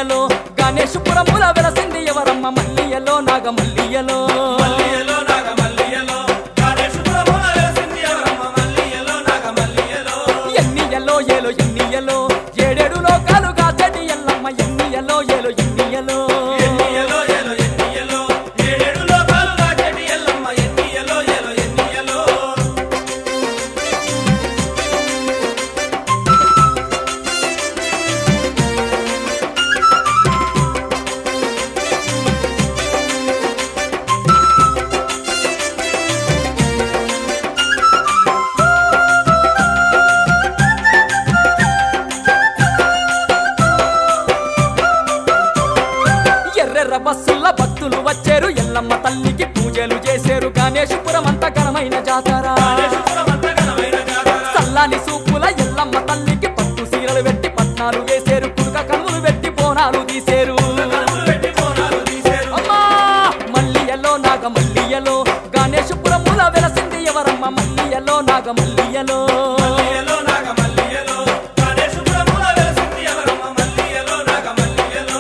మల్లియలో గణేశపురముల వెలసింది ఎవరమ్మ మల్లియలో నాగ మల్లియలో మల్లియలో నాగ మల్లియలో గణేశపురమున వెలసింది ఎవరమ్మ మల్లియలో నాగ మల్లియలో ఎన్నియలో ఏలో ఎన్నియలో ఏడేడు లోకాలుగా చెడి ఎల్లమ్మ ఎన్నియలో ఏలో ఎన్నియలో ఎన్నియలో ఎలో ఎన్నియలో ఏడేడు లోకాలు దాచెటి ఎల్లమ్మ ఎన్నియలో ఎలో ఎన్నియలో ఎర్రెర్ర బస్సుల భక్తులు వచ్చారు ఎల్లమ్మ తల్లికి పూజలు చేశారు గణేశపురం అంత ఘనమైన జాతర గణేశపురం అంత ఘనమైన జాతర చల్లాని సూపుల ఎల్లమ్మ తల్లికి పట్టు సీరలు పెట్టి పట్నాలు వేశారు కుడుక కనుములు పెట్టి బోనాలు తీసేరు కనుములు పెట్టి బోనాలు తీసేరు అమ్మా మల్లియలో నాగ మల్లియలో గణేశపురముల వెలసింది ఎవరమ్మ మల్లియలో నాగ మల్లియలో మల్లియలో నాగ మల్లియలో గణేశపురమున వెలసింది ఎవరమ్మ మల్లియలో నాగ మల్లియలో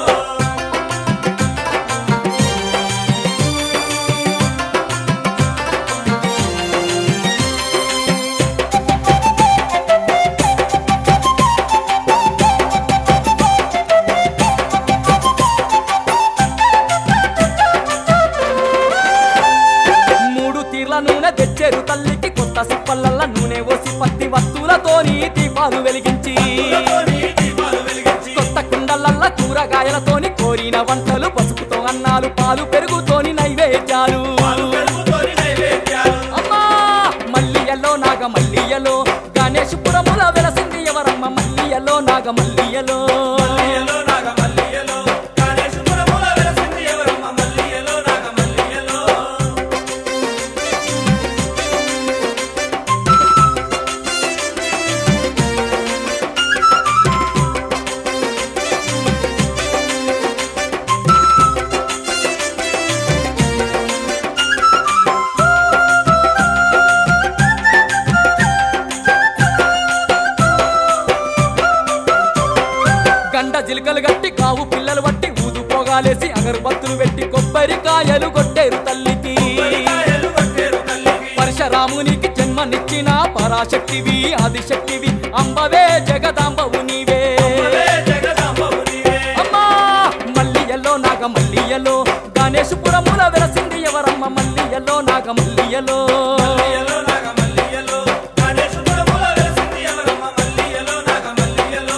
మూడు తీర్ల నూనె తెచ్చారు తల్లికి కొత్త సిప్పల్ల నూనె ఓసి పత్తి వస్తువులతోని దీపాలు వెలిగించి పూలతోని దీపాలు వెలిగించి కొత్త కుండలల్ల కూరగాయలతోని కోరిన వంటలు పసుపుతో అన్నాలు పాలు పెరుగుతోని నైవేద్యాలు పాలు పెరుగుతోని నైవేద్యాలు అమ్మా మల్లియలో నాగ మల్లియలో గణేశపురముల వెలసింది ఎవరమ్మ మల్లియలో నాగ మల్లియలో మల్లియలో నాగ మల్లియలో గణేశపురమున వెలసింది ఎవరమ్మ మల్లియలో నాగ మల్లియలో గండ జిలకలు గట్టి కావు పిల్లలు వట్టి ఊదు పోగాలేసి అగరబత్తులు పెట్టి కొబ్బరికాయలు కొట్టేరు తల్లికి కొబ్బరికాయలు కొట్టేరు తల్లికి పరశురామునికి జన్మనిచ్చిన పరాశక్తివి ఆదిశక్తివి అంబవే జగదాంబవు నీవే అమ్మవే జగదాంబవు నీవే అమ్మా మల్లియలో నాగ మల్లియలో గణేశపురముల వెలసింది ఎవరమ్మ మల్లియలో నాగ మల్లియలో మల్లియలో నాగ మల్లియలో గణేశపురమున వెలసింది ఎవరమ్మ మల్లియలో నాగ మల్లియలో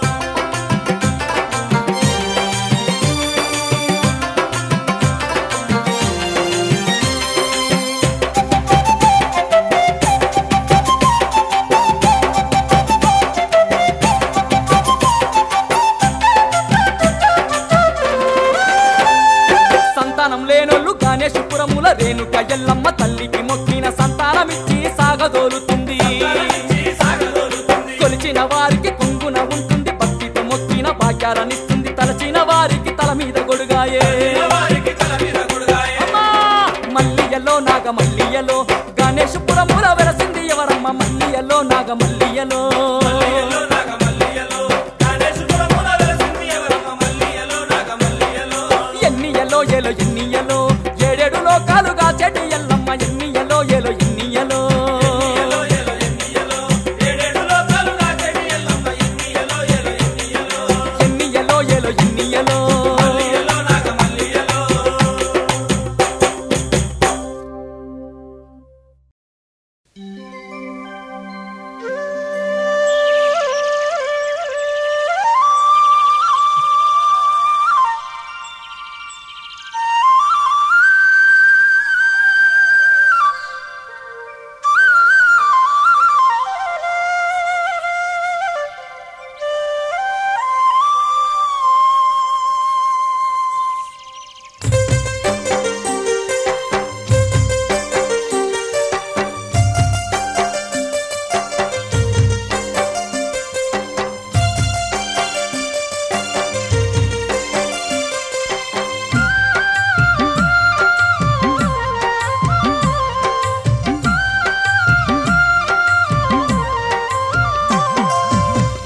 సంతానం లేనోళ్ళు గణేశపురముల రేణుక ఎల్లమ్మ తల్లికి మొక్కిన సంతానమిచ్చి సాగదోలుతుంది తలమిచ్చి సాగదోలుతుంది కొలిచిన వారికి కొంగున ఉంటుంది భక్తితో మొక్కిన భాగ్యాలనిస్తుంది తలచిన వారికి తల మీద గొడుగాయే వారికి తల మీద కొడుగాయే అమ్మా మల్లియలో నాగ మల్లియలో గణేశపురముల వెలసింది ఎవరమ్మ మల్లియలో నాగ మల్లియలో మల్లియలో నాగ మల్లియలో గణేశపురమున వెలసింది ఎవరమ్మ మల్లియలో నాగ మల్లియలో ఎన్నియలో ఏలో ఎన్నియలో ఏడేడు లోకాలుగా చెడు ఎల్లమ్మ ఎన్నియలో ఏలో ఎన్నియలో ఎన్నియలో ఎలో ఎన్నియలో ఏడేడు లోకాలు దాచెడి ఎల్లమ్మ ఎన్నియలో ఎలో ఎన్నియలో ఎన్నియలో ఏలో ఎన్నియలో మల్లియలో నాగ మల్లియలో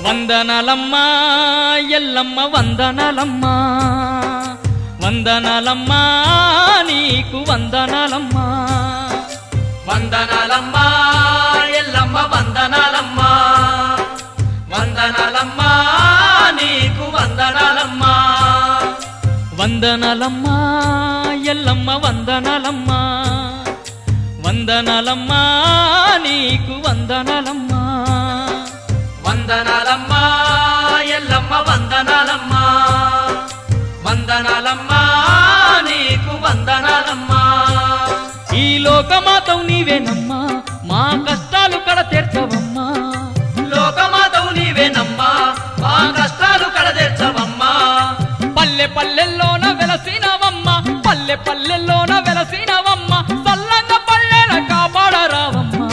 వందనాలమ్మా ఎల్లమ్మ వందనాలమ్మా వందనాలమ్మా నీకు వందనాలమ్మా వందనాలమ్మా ఎల్లమ్మ వందనాలమ్మా వందనాలమ్మా నీకు వందనాలమ్మా వందనాలమ్మా ఎల్లమ్మ వందనాలమ్మా వందనాలమ్మా నీకు వందనాలమ్మా వందనాలమ్మా ఎల్లమ్మ వందనాలమ్మా వందనాలమ్మా నీకు వందనాలమ్మా ఈ లోకమాతవు నీవేనమ్మా మా కష్టాలు కడ తీర్చవమ్మా లోకమాతవు నీవేనమ్మా మా కష్టాలు కడదెచ్చవమ్మా పల్లె పల్లెల్లోన వెలసినవమ్మ పల్లె పల్లెల్లోన వెలసినవమ్మ చల్లంగా పల్లెల కాపాడరావమ్మా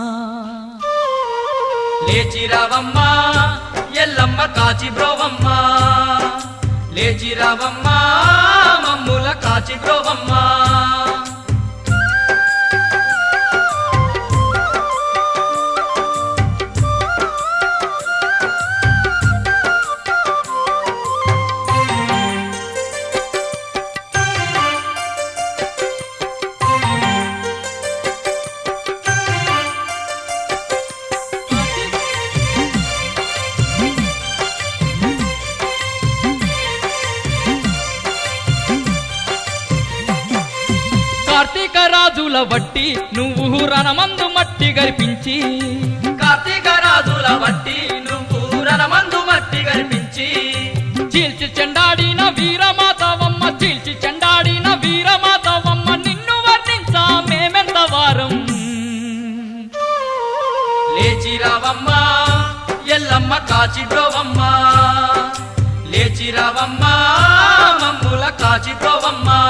లేచిరావమ్మా ఎల్లమ్మ కాచి బ్రోవమ్మా లేచిరావమ్మా మమ్ముల కాచి బ్రోవమ్మా కార్తీక రాజుల వట్టి నువ్వు రణమందు మట్టి గరిపించి కార్తీక రాజుల వట్టి నువ్వు రణమందు మట్టి గర్పించి చీల్చి చెండాడిన వీరమాతవమ్మ చీల్చి చెండాడిన వీరమాతవమ్మ నిన్ను వర్ణించా మేమెంత వారం లేచిరావమ్మా ఎల్లమ్మ కాచి బ్రోవమ్మా లేచిరావమ్మా మమ్ముల కాచి బ్రోవమ్మా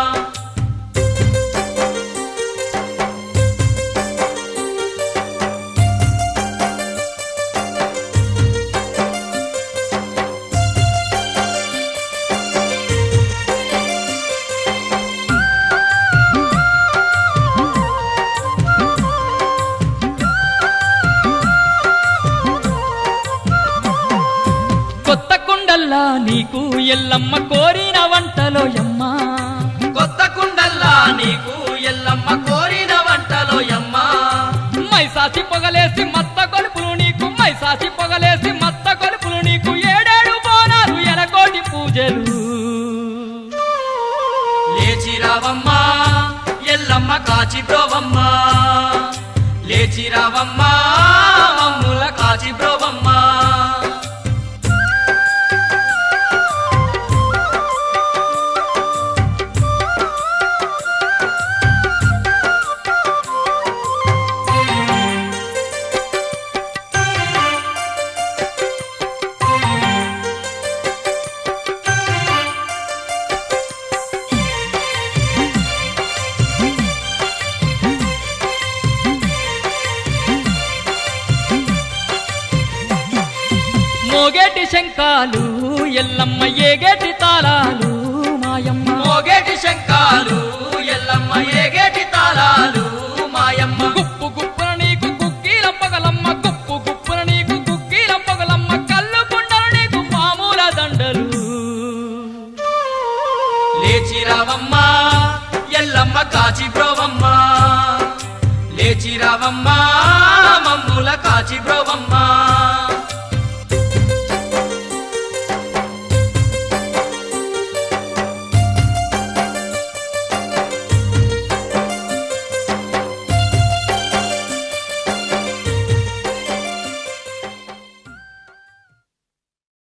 కొత్త కుండల్లా నీకు ఎల్లమ్మ కోరిన వంటలో యమ్మ కొత్త కుండల్లా నీకు ఎల్లమ్మ కోరిన వంటలో యమ్మ మైసాసి పొగలేసి మత్త కొలుపులు నీకు మైసాసి పొగలేసి మత్త కొలుపులు నీకు ఏడేడు బోనాలు ఎలకోటి పూజలు లేచిరావమ్మా ఎల్లమ్మ కాచి బ్రోవమ్మా లేచిరావమ్మా మమ్ముల కాచి బ్రోవమ్మా మోగేటి శంఖాలు ఎల్లమ్మ ఏగేటి తాళాలు మాయమ్మ మోగేటి శంఖాలు ఎల్లమ్మ ఏగేటి తాళాలు మాయమ్మ గుప్పు గుప్పున నీకు కుక్కీల పగలమ్మ గుప్పు గుప్పున నీకు కుక్కీల పగలమ్మ కళ్ళు కుండలు నీకు మామూల దండలు లేచిరావమ్మా ఎల్లమ్మ కాచి బ్రోవమ్మా లేచిరావమ్మా మమ్ముల కాచి బ్రోవమ్మా